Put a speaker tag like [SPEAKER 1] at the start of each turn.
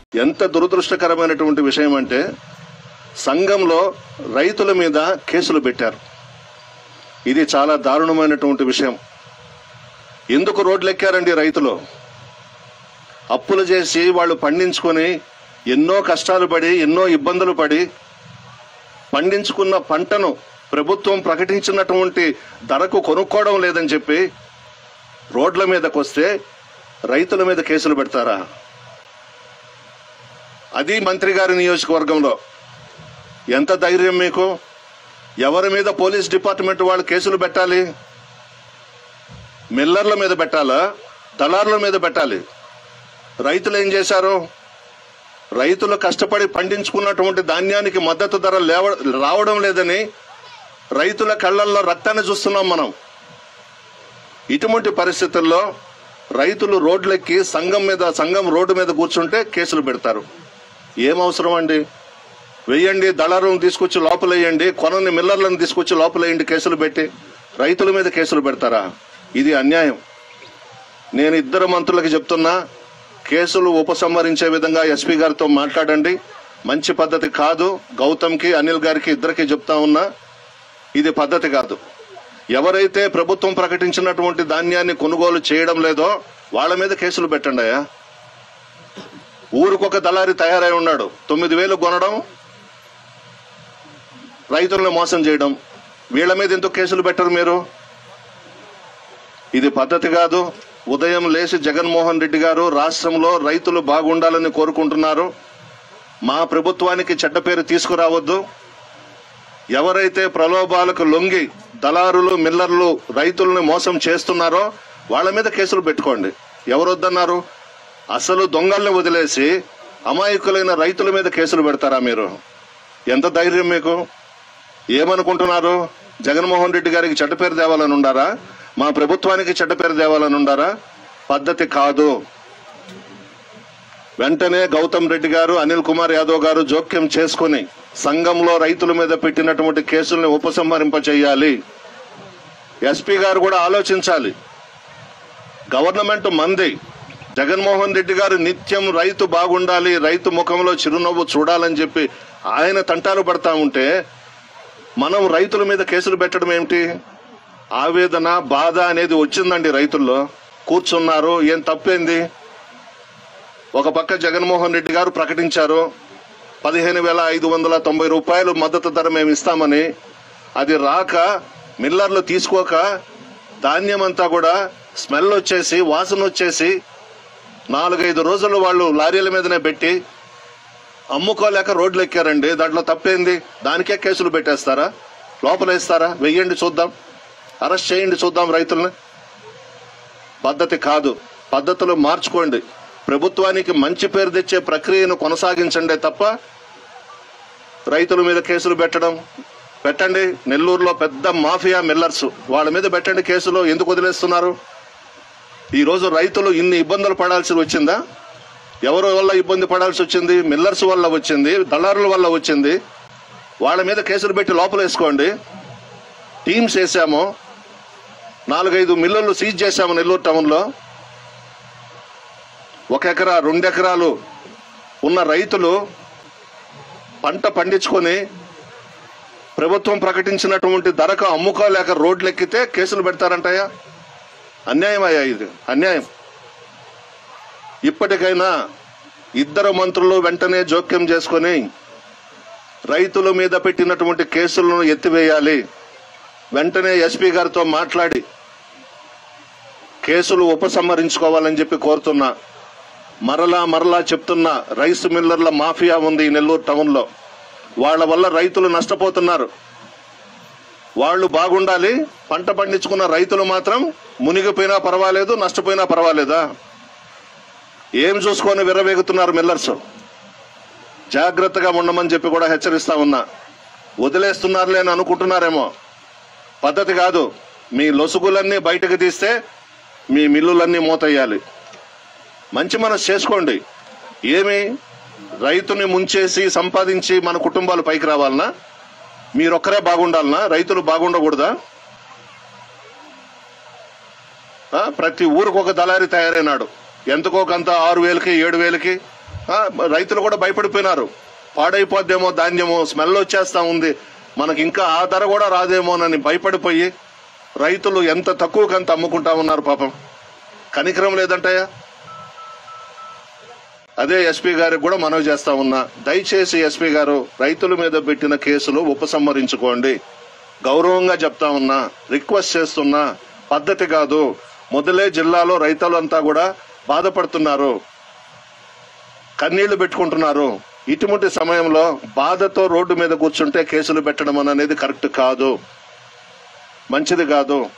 [SPEAKER 1] ఎంత దురదృష్టకరమైనటువంటి విషయం అంటే సంఘంలో రైతుల మీద కేసులు పెట్టారు ఇది చాలా దారుణమైనటువంటి విషయం ఎందుకు రోడ్లెక్కారండి రైతులు అప్పులు చేసి వాళ్ళు పండించుకొని ఎన్నో కష్టాలు పడి ఎన్నో ఇబ్బందులు పడి పండించుకున్న పంటను ప్రభుత్వం ప్రకటించినటువంటి ధరకు కొనుక్కోవడం లేదని చెప్పి రోడ్ల మీదకి వస్తే రైతుల మీద కేసులు పెడతారా అది మంత్రి గారి నియోజకవర్గంలో ఎంత ధైర్యం మీకు ఎవరి మీద పోలీస్ డిపార్ట్మెంట్ వాళ్ళు కేసులు పెట్టాలి మిల్లర్ల మీద పెట్టాలా దళారుల మీద పెట్టాలి రైతులు ఏం చేశారు రైతులు కష్టపడి పండించుకున్నటువంటి ధాన్యానికి మద్దతు ధర లేవ రావడం లేదని రైతుల కళ్ళల్లో రక్తాన్ని చూస్తున్నాం మనం ఇటువంటి పరిస్థితుల్లో రైతులు రోడ్లెక్కి సంఘం మీద సంఘం రోడ్డు మీద కూర్చుంటే కేసులు పెడతారు ఏం అవసరం అండి వెయ్యండి దళారులను తీసుకొచ్చి లోపలేయండి కొనని మిల్లర్లను తీసుకొచ్చి లోపలేయండి కేసులు పెట్టి రైతుల మీద కేసులు పెడతారా ఇది అన్యాయం నేను ఇద్దరు మంత్రులకి చెప్తున్నా కేసులు ఉపసంహరించే విధంగా ఎస్పీ గారితో మాట్లాడండి మంచి పద్ధతి కాదు గౌతమ్కి అనిల్ గారికి ఇద్దరికి చెప్తా ఉన్నా ఇది పద్ధతి కాదు ఎవరైతే ప్రభుత్వం ప్రకటించినటువంటి ధాన్యాన్ని కొనుగోలు చేయడం లేదో వాళ్ళ మీద కేసులు పెట్టండి అయ్యా ఊరికొక దళారి తయారై ఉన్నాడు తొమ్మిది వేలు కొనడం రైతులను మోసం చేయడం వీళ్ళ మీద ఎందుకు కేసులు పెట్టరు మీరు ఇది పద్ధతి కాదు ఉదయం లేచి జగన్మోహన్ రెడ్డి గారు రాష్ట్రంలో రైతులు బాగుండాలని కోరుకుంటున్నారు మా ప్రభుత్వానికి చెడ్డ పేరు తీసుకురావద్దు ఎవరైతే ప్రలోభాలకు లొంగి దళారులు మిల్లర్లు రైతులను మోసం చేస్తున్నారో వాళ్ళ మీద కేసులు పెట్టుకోండి ఎవరు వద్దన్నారు అసలు దొంగల్ని వదిలేసి అమాయకులైన రైతుల మీద కేసులు పెడతారా మీరు ఎంత ధైర్యం మీకు ఏమనుకుంటున్నారు జగన్మోహన్ రెడ్డి గారికి చెడ్డ పేరు తేవాలని ఉండారా మా ప్రభుత్వానికి చెడ్డ పేరు తేవాలని ఉండారా పద్ధతి కాదు వెంటనే గౌతమ్ రెడ్డి గారు అనిల్ కుమార్ యాదవ్ గారు జోక్యం చేసుకుని సంఘంలో రైతుల మీద పెట్టినటువంటి కేసుల్ని ఉపసంహరింప చేయాలి ఎస్పీ గారు కూడా ఆలోచించాలి గవర్నమెంట్ మంది జగన్మోహన్ రెడ్డి గారు నిత్యం రైతు బాగుండాలి రైతు ముఖంలో చిరునవ్వు చూడాలని చెప్పి ఆయన తంటాలు పడతా ఉంటే మనం రైతుల మీద కేసులు పెట్టడం ఏమిటి ఆవేదన బాధ అనేది వచ్చిందండి రైతుల్లో కూర్చున్నారు ఏం తప్పేంది ఒక పక్క జగన్మోహన్ రెడ్డి గారు ప్రకటించారు పదిహేను వేల ఐదు వందల తొంభై రూపాయలు మద్దతు ధర మేము ఇస్తామని అది రాక మిల్లర్లు తీసుకోక ధాన్యం అంతా కూడా స్మెల్ వచ్చేసి వాసన వచ్చేసి నాలుగైదు రోజులు వాళ్ళు లారీల మీదనే పెట్టి అమ్ముకోలేక రోడ్లు ఎక్కారండి దాంట్లో తప్పేంది దానికే కేసులు పెట్టేస్తారా లోపలేస్తారా వెయ్యండి చూద్దాం అరెస్ట్ చేయండి చూద్దాం రైతుల్ని పద్ధతి కాదు పద్ధతులు మార్చుకోండి ప్రభుత్వానికి మంచి పేరు తెచ్చే ప్రక్రియను కొనసాగించండి తప్ప రైతుల మీద కేసులు పెట్టడం పెట్టండి నెల్లూరులో పెద్ద మాఫియా మిల్లర్స్ వాళ్ళ మీద పెట్టండి కేసులు ఎందుకు వదిలేస్తున్నారు ఈ రోజు రైతులు ఇన్ని ఇబ్బందులు పడాల్సి వచ్చిందా ఎవరి వల్ల ఇబ్బంది పడాల్సి వచ్చింది మిల్లర్స్ వల్ల వచ్చింది దళారుల వల్ల వచ్చింది వాళ్ళ మీద కేసులు పెట్టి లోపలేసుకోండి టీమ్స్ వేసాము నాలుగైదు మిల్లులు సీజ్ చేశాము నెల్లూరు టౌన్లో ఒక ఎకరా రెండు ఎకరాలు ఉన్న రైతులు పంట పండించుకొని ప్రభుత్వం ప్రకటించినటువంటి ధరకు అమ్ముకోలేక రోడ్లు ఎక్కితే కేసులు పెడతారంటయ్యా అన్యాయం అయ్యా ఇది అన్యాయం ఇప్పటికైనా ఇద్దరు మంత్రులు వెంటనే జోక్యం చేసుకొని రైతుల మీద పెట్టినటువంటి కేసులను ఎత్తివేయాలి వెంటనే ఎస్పీ గారితో మాట్లాడి కేసులు ఉపసంహరించుకోవాలని చెప్పి కోరుతున్నా మరలా మరలా చెప్తున్నా రైస్ మిల్లర్ల మాఫియా ఉంది ఈ నెల్లూరు టౌన్లో వాళ్ళ వల్ల రైతులు నష్టపోతున్నారు వాళ్ళు బాగుండాలి పంట పండించుకున్న రైతులు మాత్రం మునిగిపోయినా పర్వాలేదు నష్టపోయినా పర్వాలేదా ఏం చూసుకొని విర్రవేగుతున్నారు మిల్లర్స్ జాగ్రత్తగా ఉండమని చెప్పి కూడా హెచ్చరిస్తా ఉన్నా వదిలేస్తున్నారులే అని అనుకుంటున్నారేమో పద్ధతి కాదు మీ లొసుగులన్నీ బయటకు తీస్తే మీ మిల్లులన్నీ మూతయ్యాలి మంచి మనసు చేసుకోండి ఏమి రైతుని ముంచేసి సంపాదించి మన కుటుంబాలు పైకి రావాలనా మీరొక్కరే బాగుండాలనా రైతులు బాగుండకూడదా ఆ, ప్రతి ఊరికి ఒక దళారి తయారైనాడు ఎంతకో కొంత ఆరు వేలకి ఏడు వేలకి ఆ, రైతులు కూడా భయపడిపోయినారు పాడైపోద్దేమో ధాన్యము స్మెల్ వచ్చేస్తా ఉంది మనకి ఇంకా ఆ ధర కూడా రాదేమోనని భయపడిపోయి రైతులు ఎంత తక్కువకంత అమ్ముకుంటా ఉన్నారు పాపం కనికరం లేదంటయ్యా అదే ఎస్పీ గారికి కూడా మనవి చేస్తా ఉన్నా దయచేసి ఎస్పీ గారు రైతుల మీద పెట్టిన కేసులు ఉపసంహరించుకోండి గౌరవంగా చెప్తా ఉన్నా రిక్వెస్ట్ చేస్తున్నా పద్ధతి కాదు మొదలే జిల్లాలో రైతులంతా కూడా బాధపడుతున్నారు కన్నీళ్లు పెట్టుకుంటున్నారు ఇటువంటి సమయంలో బాధతో రోడ్డు మీద కూర్చుంటే కేసులు పెట్టడం అనేది కరెక్ట్ కాదు మంచిది కాదు